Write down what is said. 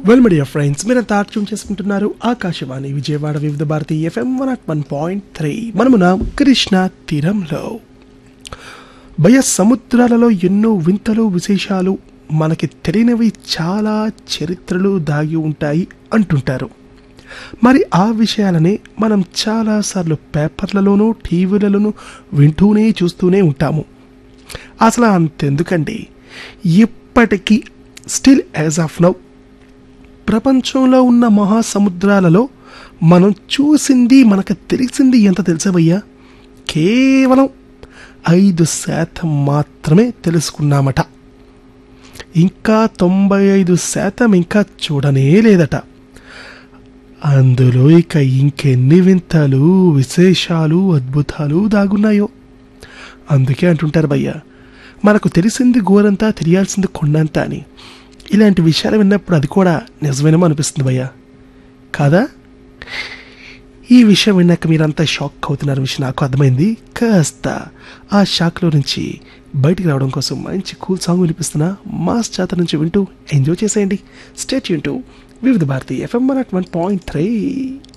well my dear friends మీరంతా tune చేసుకుంటున్నారు Akashvani Vijayawada Vividh Bharati FM one at one point three మనమున కృష్ణ తీరంలో భయ సముద్రాలలో ఎన్నో వింతలు విశేషాలు మనకి తెలియనివి చాలా చరిత్రలు దాగి ఉంటాయి అంటుంటారు మరి ఆ విషయాలనే మనం చాలాసార్లు పేపర్లలోనూ టీవీలలోనూ వింటూనే చూస్తూనే ఉంటాము అసలు అంతెందుకండి ఇప్పటికీ స్టిల్ యాజ్ ఆఫ్ నౌ ప్రపంచంలో ఉన్న మహాసముద్రాలలో మనం చూసింది మనకు తెలిసింది ఎంత తెలుసవయ్యా కేవలం ఐదు శాతం మాత్రమే తెలుసుకున్నామట ఇంకా తొంభై ఐదు శాతం ఇంకా చూడనే లేదట అందులో ఇక ఇంకెన్ని వింతలు విశేషాలు అద్భుతాలు దాగున్నాయో అందుకే అంటుంటారు భయ్యా మనకు తెలిసింది గోరంతా తెలియాల్సింది కొండంతా అని ఇలాంటి విషయాలు విన్నప్పుడు అది కూడా నిజమేనేమో అనిపిస్తుంది భయ్యా కాదా ఈ విషయం విన్నాక మీరంతా షాక్ అవుతున్నారు విషయం నాకు అర్థమైంది కాస్త ఆ షాక్లో నుంచి బయటికి రావడం కోసం మంచి కూల్ సాంగ్ వినిపిస్తున్నా మాస్ జాతర నుంచి వింటూ ఎంజాయ్ చేసేయండి స్టేట్ వింటూ Vividh Bharati FM one at one point three